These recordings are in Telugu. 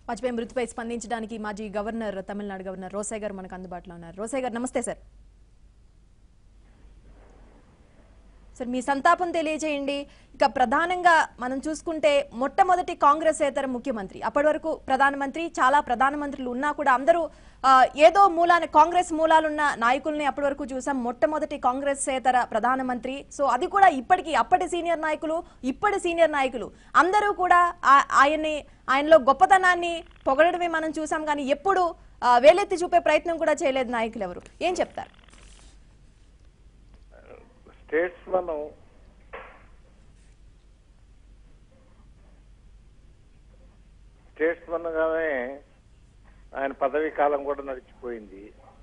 వాజ్పేయి మృతిపై స్పందించడానికి మాజీ గవర్నర్ తమిళనాడు గవర్నర్ రోసయ్య గారు మనకు అందుబాటులో ఉన్నారు రోసయ్య గారు నమస్తే సార్ సార్ మీ సంతాపం తెలియజేయండి ఇక ప్రధానంగా మనం చూసుకుంటే మొట్టమొదటి కాంగ్రెస్ ఏతర ముఖ్యమంత్రి అప్పటి వరకు ప్రధానమంత్రి చాలా ప్రధానమంత్రులు ఉన్నా కూడా అందరూ ఆ, ఏదో మూలాన కాంగ్రెస్ మూలాలున్న నాయకుల్ని అప్పటి వరకు చూసాం మొట్టమొదటి కాంగ్రెస్ ఏతర ప్రధానమంత్రి సో అది కూడా ఇప్పటికి అప్పటి సీనియర్ నాయకులు ఇప్పటి సీనియర్ నాయకులు అందరూ కూడా ఆ- ఆయన్ని ఆయనలో గొప్పతనాన్ని పొగడమే మనం చూసాం కానీ ఎప్పుడు ఆ, వేలెత్తి చూపే ప్రయత్నం కూడా చేయలేదు నాయకులు ఎవరు ఏం చెప్తారు స్టేట్స్ మనం స్టేట్స్ మనగానే ఆయన పదవీ కాలం కూడా నడిచిపోయింది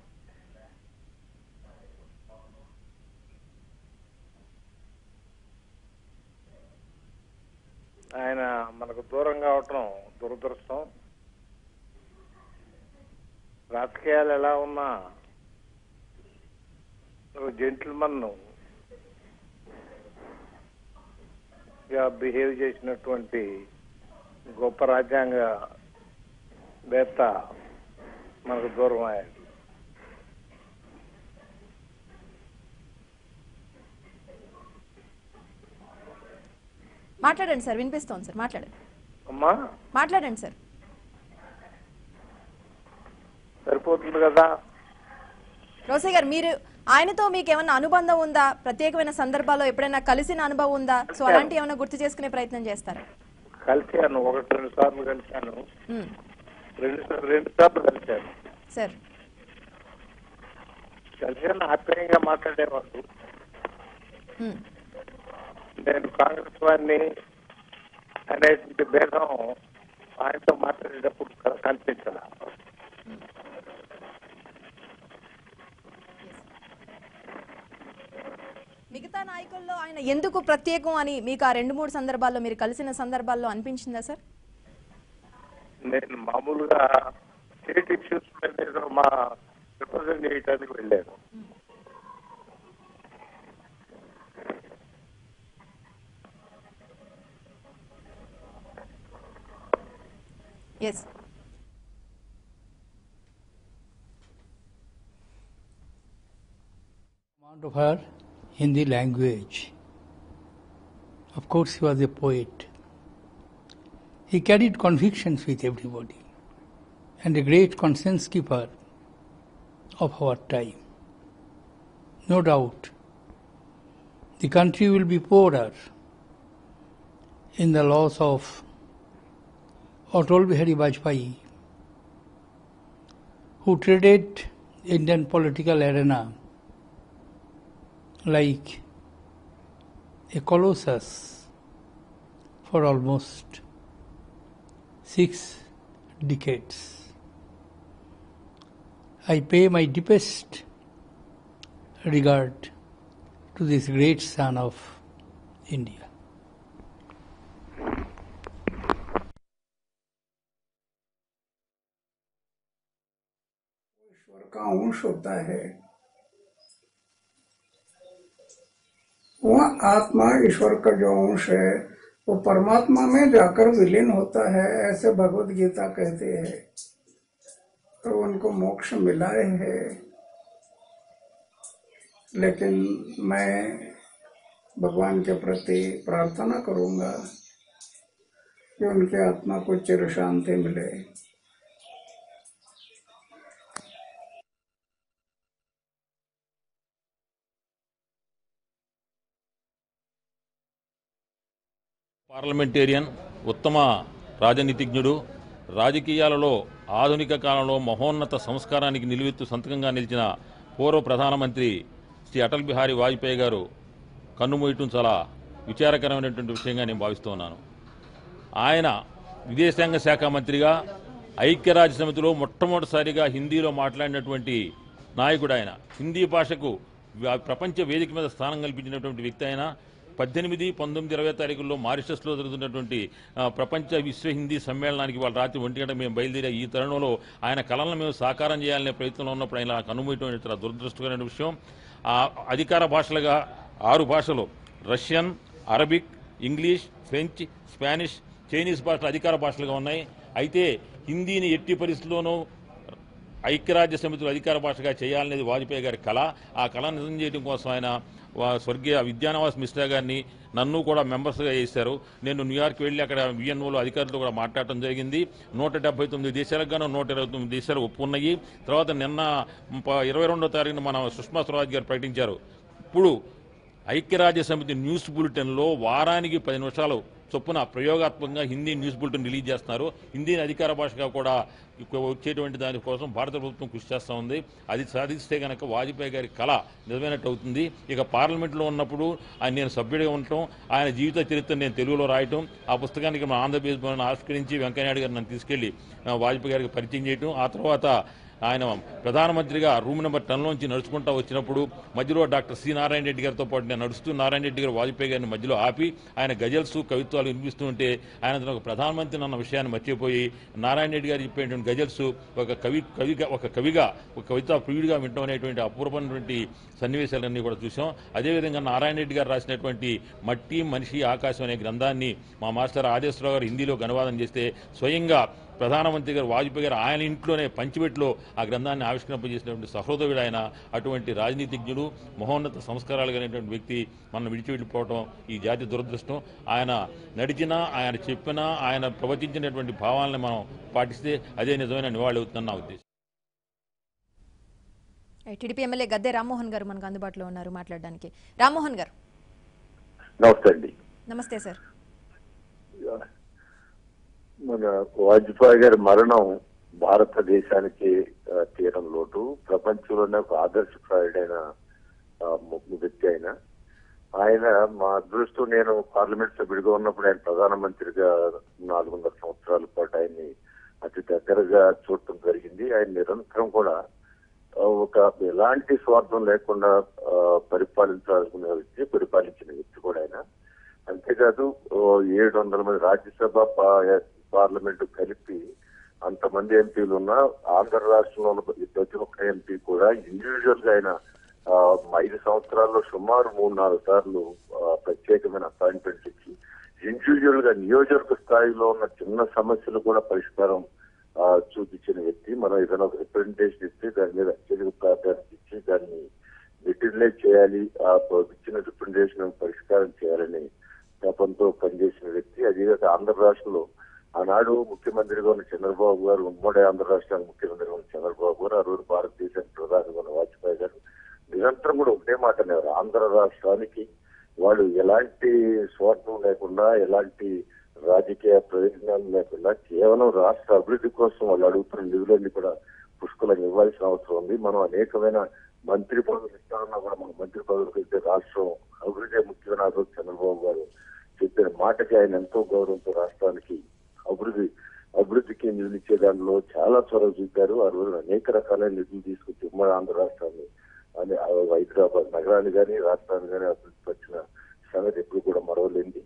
ఆయన మనకు దూరం కావటం దురదృష్టం రాజకీయాలు ఎలా ఉన్నా జెంటిల్మన్ గా బిహేవ్ చేసినటువంటి గొప్ప రాజ్యాంగ వేత్త మనకు దూరం అయ్యాడు మాట్లాడండి సార్ వినిపిస్తోంది సార్ మాట్లాడండి అమ్మా మాట్లాడండి సార్ సరిపోతుంది కదా రోసయ్య గారు మీరు ఆయనతో మీకు ఏమైనా అనుబంధం ఉందా ప్రత్యేకమైన సందర్భాల్లో ఎప్పుడైనా కలిసిన అనుభవం ఉందా సో అలాంటి ఏమైనా గుర్తు చేసుకునే ప్రయత్నం చేస్తారా కలిశాను ఒకటి రెండు సార్లు కలిశాను ఉమ్, రెండు సార్లు రెండు సార్లు కలిశాను సార్ కలిశాను ఆప్యాయంగా మాట్లాడేవాడు ఉమ్, నేను కాంగ్రెస్ వారిని అనేటువంటి భేదం ఆయనతో మాట్లాడేటప్పుడు క- కనిపించదా మిగతా నాయకుల్లో ఆయన ఎందుకు ప్రత్యేకం అని మీకు ఆ రెండు మూడు సందర్భాల్లో మీరు కలిసిన సందర్భాల్లో అనిపించిందా సార్ నేను మామూలుగా స్టేట్ ఇష్యూస్ మీద ఏదో మా రిప్రజెంట్ చేయడానికి వెళ్ళాను ఎస్ amount of her Hindi language. Of course, he was a poet. He carried convictions with everybody and a great conscience keeper of our time. No doubt, the country will be poorer in the loss of Atal Bihari Vajpayee, who traded Indian political arena like a colossus for almost six decades. I pay my deepest regard to this great son of India. ईश्वर का अंश होता है वह आत्मा ईश्वर का जो अंश है वो परमात्मा में जाकर विलीन होता है ऐसे भगवत गीता कहती है तो उनको मोक्ष मिला है लेकिन मैं भगवान के प्रति प्रार्थना करूंगा कि उनकी आत्मा को चिर शांति मिले పార్లమెంటేరియన్ ఉత్తమ రాజనీతిజ్ఞుడు రాజకీయాలలో ఆధునిక కాలంలో మహోన్నత సంస్కారానికి నిలువెత్తు సంతకంగా నిలిచిన పూర్వ ప్రధానమంత్రి శ్రీ అటల్ బిహారీ వాజ్పేయి గారు కన్నుమూయటం చాలా విచారకరమైనటువంటి విషయంగా నేను భావిస్తున్నాను ఆయన విదేశాంగ శాఖ మంత్రిగా ఐక్యరాజ్య సమితిలో మొట్టమొదటిసారిగా హిందీలో మాట్లాడినటువంటి నాయకుడు ఆయన హిందీ భాషకు వ్య- ప్రపంచ వేదిక మీద స్థానం కల్పించినటువంటి వ్యక్తి ఆయన పద్దెనిమిది పంతొమ్మిది ఇరవై తారీఖుల్లో మారిషస్లో జరుగుతున్నటువంటి ఆ, ప్రపంచ విశ్వ హిందీ సమ్మేళనానికి వాళ్ళ రాత్రి ఒంటి గంట మేము బయలుదేరే ఈ తరుణంలో ఆయన కళలను మేము సాకారం చేయాలనే ప్రయత్నంలో ఉన్నప్పుడు ఆయన కనుమూయటం చాలా దురదృష్టకరమైన విషయం ఆ అధికార భాషలుగా ఆరు భాషలు Russian Arabic English French Spanish Chinese భాషలు అధికార భాషలుగా ఉన్నాయి అయితే హిందీని ఎట్టి పరిస్థితుల్లోనూ ఐక్యరాజ్య సమితిలో అధికార భాషగా చేయాలనేది వాజ్పేయి గారి కళ ఆ కళ నిజం చేయడం కోసం ఆయన వా- స్వర్గీయ విద్యానవాస్ మిశ్రా గారిని నన్ను కూడా మెంబర్స్గా చేశారు నేను న్యూయార్క్ వెళ్ళి అక్కడ విఎన్ఓలో అధికారులతో కూడా మాట్లాడటం జరిగింది నూట డెబ్బై తొమ్మిది దేశాలకు గాను నూట ఇరవై తొమ్మిది దేశాలు ఒప్పుకున్నాయి తర్వాత నిన్న ప- ఇరవై రెండో తారీఖున మన సుష్మా స్వరాజ్ గారు ప్రకటించారు ఇప్పుడు ఐక్యరాజ్య సమితి న్యూస్ బులెటిన్లో వారానికి పది నిమిషాలు చొప్పున ప్రయోగాత్మకంగా హిందీ న్యూస్ బులెటిన్ రిలీజ్ చేస్తున్నారు హిందీని అధికార భాషగా కూడా ఇక వచ్చేటువంటి దానికోసం భారత ప్రభుత్వం కృషి చేస్తూ ఉంది అది సాధిస్తే కనుక వాజ్పేయి గారి కళ నిజమైనట్టు అవుతుంది ఇక పార్లమెంట్లో ఉన్నప్పుడు ఆయన నేను సభ్యుడిగా ఉండటం ఆయన జీవిత చరిత్ర నేను తెలుగులో రాయటం ఆ పుస్తకానికి మన ఆంధ్రప్రదేశ్ భవన్ ఆవిష్కరించి వెంకయ్యనాయుడు గారు నన్ను తీసుకెళ్లి ఆ, వాజ్పేయి గారికి పరిచయం చేయటం ఆ తర్వాత ఆయన ప్రధానమంత్రిగా రూమ్ నెంబర్ టెన్లోంచి నడుచుకుంటూ వచ్చినప్పుడు మధ్యలో డాక్టర్ సి నారాయణ రెడ్డి గారితో పాటు నేను నడుస్తూ నారాయణ రెడ్డి గారు వాజ్పేయి గారిని మధ్యలో ఆపి ఆయన గజల్స్ కవిత్వాలు వినిపిస్తూ ఉంటే ఆయన తన ఒక ప్రధానమంత్రి అన్న విషయాన్ని మర్చిపోయి నారాయణ రెడ్డి గారు చెప్పేటువంటి గజల్స్ ఒక కవి కవిగా ఒక కవిగా ఒక కవితా ప్రియుడిగా వింటాం అనేటువంటి అపూర్వమైనటువంటి సన్నివేశాలన్నీ కూడా చూసాం అదేవిధంగా నారాయణ రెడ్డి గారు రాసినటువంటి మట్టి మనిషి ఆకాశం అనే గ్రంథాన్ని మా మాస్టర్ ఆదేశ్వరరావు గారు హిందీలోకి అనువాదం చేస్తే స్వయంగా ప్రధానమంత్రి గారు వాజ్పేయి గారు ఆయన ఇంట్లోనే పంచిపెట్లో ఆ గ్రంథాన్ని ఆవిష్కరింపజేసినటువంటి సహృదయుడు ఆయన అటువంటి రాజనీతిజ్ఞుడు మహోన్నత సంస్కారాలు కలిగినటువంటి వ్యక్తి మనం విడిచి వెళ్ళిపోవడం ఈ జాతి దురదృష్టం ఆయన నడిచినా ఆయన చెప్పినా ఆయన ప్రవచించినటువంటి భావాలను మనం పాటిస్తే అదే నిజమైన నివాళి అవుతుందని నా ఉద్దేశం టీడీపీ ఎమ్మెల్యే గద్దె రామ్మోహన్ గారు మనకు అందుబాటులో ఉన్నారు మాట్లాడడానికి రామ్మోహన్ గారు నమస్తే అండి నమస్తే సార్ మన వాజ్పేయి గారి మరణం భారతదేశానికి ఆ, తీరం లోటు ప్రపంచంలోనే ఒక ఆదర్శప్రాయుడైన ఆ, ము- వ్యక్తి ఆయన ఆయన మా అదృష్టం నేను పార్లమెంట్ సభ్యుడిగా ఉన్నప్పుడు ఆయన ప్రధానమంత్రిగా నాలుగున్నర సంవత్సరాల పాటు ఆయన్ని అతి దగ్గరగా చూడటం జరిగింది ఆయన నిరంతరం కూడా ఆ, ఒక ఎలాంటి స్వార్థం లేకుండా ఆ, పరిపాలించాలనుకునే వ్యక్తి పరిపాలించిన వ్యక్తి కూడా ఆయన అంతేకాదు ఓ ఏడు వందల మంది రాజ్యసభ పా- పార్లమెంటు కలిపి అంతమంది ఎంపీలు ఉన్నా ఆంధ్ర రాష్ట్రంలో ఉన్న ప్రతి ఒక్క ఎంపీ కూడా ఇండివిజువల్ గా ఆయన ఆ, ఐదు సంవత్సరాల్లో సుమారు మూడు నాలుగు సార్లు ఆ, ప్రత్యేకమైన అపాయింట్మెంట్ ఇచ్చి ఇండివిజువల్ గా నియోజకవర్గ స్థాయిలో ఉన్న చిన్న సమస్యలు కూడా పరిష్కారం ఆ, చూపించిన వ్యక్తి మనం ఏదైనా ఒక రిప్రజెంటేషన్ ఇస్తే దాని మీద అత్యధిక ప్రాధాన్యత ఇచ్చి దాన్ని యూటిలైజ్ చేయాలి ఆ ఇచ్చిన రిప్రజెంటేషన్ పరిష్కారం చేయాలని తపంతో పనిచేసిన వ్యక్తి అదేవిధంగా ఆంధ్ర రాష్ట్రంలో ఆనాడు ముఖ్యమంత్రిగా ఉన్న చంద్రబాబు గారు ఉమ్మడి ఆంధ్ర రాష్ట్రానికి ముఖ్యమంత్రిగా ఉన్న చంద్రబాబు గారు ఆ రోజు భారతదేశానికి ప్రధానిగా ఉన్న వాజ్పేయి గారు నిరంతరం కూడా ఒకటే మాట అనేవారు ఆంధ్ర రాష్ట్రానికి వాళ్ళు ఎలాంటి స్వార్థం లేకుండా ఎలాంటి రాజకీయ ప్రయోజనాలు లేకుండా కేవలం రాష్ట్ర అభివృద్ధి కోసం వాళ్ళు అడుగుతున్న నిధులన్నీ కూడా పుష్కలంగా ఇవ్వాల్సిన అవసరం ఉంది మనం అనేకమైన మంత్రి పదవులు ఇస్తామన్నా కూడా మన మంత్రి పదవులకు వెళ్తే రాష్ట్రం అభివృద్ధి ముఖ్యమైన ఆ రోజు చంద్రబాబు గారు చెప్పిన మాటకి ఆయన ఎంతో గౌరవంతో రాష్ట్రానికి అభివృద్ధి అభివృద్ధికి నిధులు ఇచ్చే దానిలో చాలా చొరవ చూపారు ఆ రోజు అనేక రకాలైన నిధులు తీసుకొచ్చి ఉమ్మడి ఆంధ్ర రాష్ట్రాన్ని అని ఆ హైదరాబాద్ నగరాన్ని కానీ రాష్ట్రాన్ని కానీ అభివృద్ధి పరిచిన సంగతి ఎప్పుడు కూడా మరవలేంది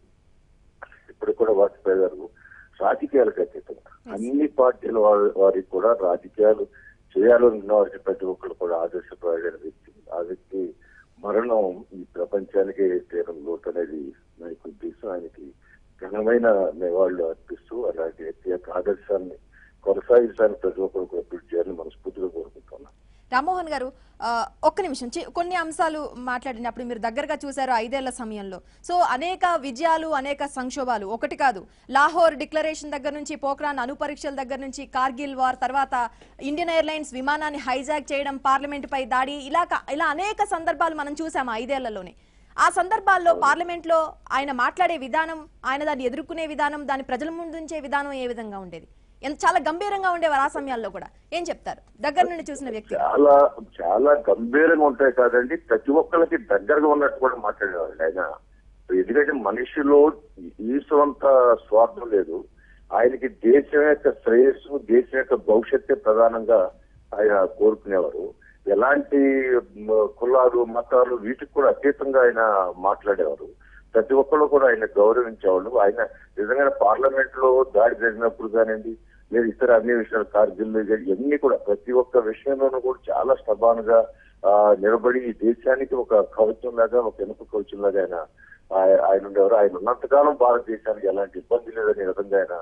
ఇప్పుడు కూడా వాజ్పేయి గారు రాజకీయాలకు అతీతంగా అన్ని పార్టీల వారి- వారికి కూడా రాజకీయాలు చేయాలనుకున్న వారికి ప్రతి ఒక్కరు కూడా ఆదర్శప్రాయుడైన వ్యక్తి ఆ వ్యక్తి మరణం ఈ ప్రపంచానికే తీరం లోటు అనేది నాకు ఉద్దేశం ఆయనకి ఘనమైన నివాళులు అర్పిస్తూ అలాంటి వ్యక్తి యొక్క ఆదర్శాన్ని కొనసాగించడానికి ప్రతి ఒక్కరు కూడా కృషి చేయాలని మనస్ఫూర్తిగా కోరుకుంటున్నాను రామ్మోహన్ గారు ఆ, ఒక్క నిమిషం చి- కొన్ని అంశాలు మాట్లాడినప్పుడు మీరు దగ్గరగా చూశారు ఐదేళ్ల సమయంలో సో అనేక విజయాలు అనేక సంక్షోభాలు ఒకటి కాదు లాహోర్ డిక్లరేషన్ దగ్గర నుంచి పోఖ్రాన్ అణు పరీక్షల దగ్గర నుంచి కార్గిల్ వార్ తర్వాత ఇండియన్ ఎయిర్లైన్స్ విమానాన్ని హైజాక్ చేయడం పార్లమెంట్ పై దాడి ఇలా క- ఇలా అనేక సందర్భాలు మనం చూసాము ఐదేళ్లలోనే ఆ సందర్భాల్లో పార్లమెంట్ లో ఆయన మాట్లాడే విధానం ఆయన దాన్ని ఎదుర్కొనే విధానం దాన్ని ప్రజల ముందుంచే విధానం ఏ విధంగా ఉండేది ఎంత చాలా గంభీరంగా ఉండేవారు ఆ సమయాల్లో కూడా ఏం చెప్తారు దగ్గర నుండి చూసిన వ్యక్తి చాలా చాలా గంభీరంగా ఉంటాయి కాదండి ప్రతి ఒక్కరికి దగ్గరగా ఉన్నట్టు కూడా మాట్లాడేవాళ్ళు ఆయన ఎందుకంటే మనిషిలో ఈశ్వంత స్వార్థం లేదు ఆయనకి దేశం యొక్క శ్రేయస్సు దేశం యొక్క భవిష్యత్తే ప్రధానంగా ఆయన కోరుకునేవారు ఎలాంటి మ, కులాలు మతాలు వీటికి కూడా అతీతంగా ఆయన మాట్లాడేవారు ప్రతి ఒక్కరు కూడా ఆయన గౌరవించేవాళ్ళు ఆయన నిజంగా పార్లమెంట్ లో దాడి జరిగినప్పుడు కానివ్వండి లేదా ఇతర అన్ని విషయాలు కార్గిల్ ఇవన్నీ కూడా ప్రతి ఒక్క విషయంలోనూ కూడా చాలా స్తబానుగా ఆ, నిలబడి ఈ దేశానికి ఒక కవచం లాగా ఒక ఎనుక కవచం లాగా ఆయన ఆయ- ఆయన ఉండేవారు ఆయన ఉన్నంతకాలం భారతదేశానికి ఎలాంటి ఇబ్బంది లేదని విధంగా ఆయన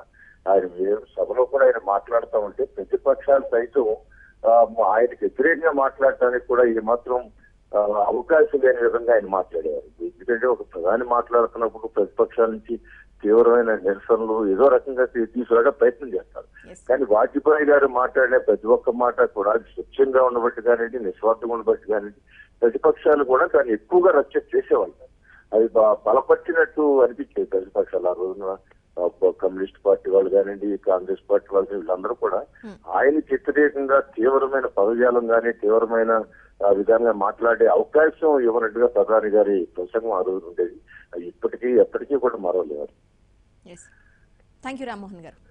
ఆయన ఏ- సభలో కూడా ఆయన మాట్లాడుతూ ఉంటే ప్రతిపక్షాలు సైతం ఆ, ఆయనకి వ్యతిరేకంగా మాట్లాడటానికి కూడా ఏమాత్రం ఆ, అవకాశం లేని విధంగా ఆయన మాట్లాడేవారు ఎందుకంటే ఒక ప్రధాని మాట్లాడుతున్నప్పుడు ప్రతిపక్షాల నుంచి తీవ్రమైన నిరసనలు ఏదో రకంగా తీ- తీసుకురాగా ప్రయత్నం చేస్తారు Yes. కానీ వాజ్పేయి గారు మాట్లాడే ప్రతి ఒక్క మాట కూడా అది స్వచ్ఛంగా ఉండబట్టి కానివ్వండి నిస్వార్థంగా ఉండబట్టి కానివ్వండి ప్రతిపక్షాలు కూడా దాన్ని ఎక్కువగా రచ్చ చేసేవాళ్ళు అది బ- బలపరిచినట్టు అనిపించేది ప్రతిపక్షాలు ఆ రోజున ఆ, బ- కమ్యూనిస్ట్ పార్టీ వాళ్ళు కానివ్వండి కాంగ్రెస్ పార్టీ వాళ్ళు కానివ్వండి, వీళ్ళందరూ కూడా ఆయనకి వ్యతిరేకంగా తీవ్రమైన పదజాలం కానీ తీవ్రమైన ఆ, విధంగా మాట్లాడే అవకాశం ఇవ్వనట్టుగా ప్రధాని గారి ప్రసంగం ఆ రోజు ఉండేది అది ఇప్పటికీ ఎప్పటికీ కూడా మరవలేదు ఎస్ థ్యాంక్ యూ రామ్మోహన్ గారు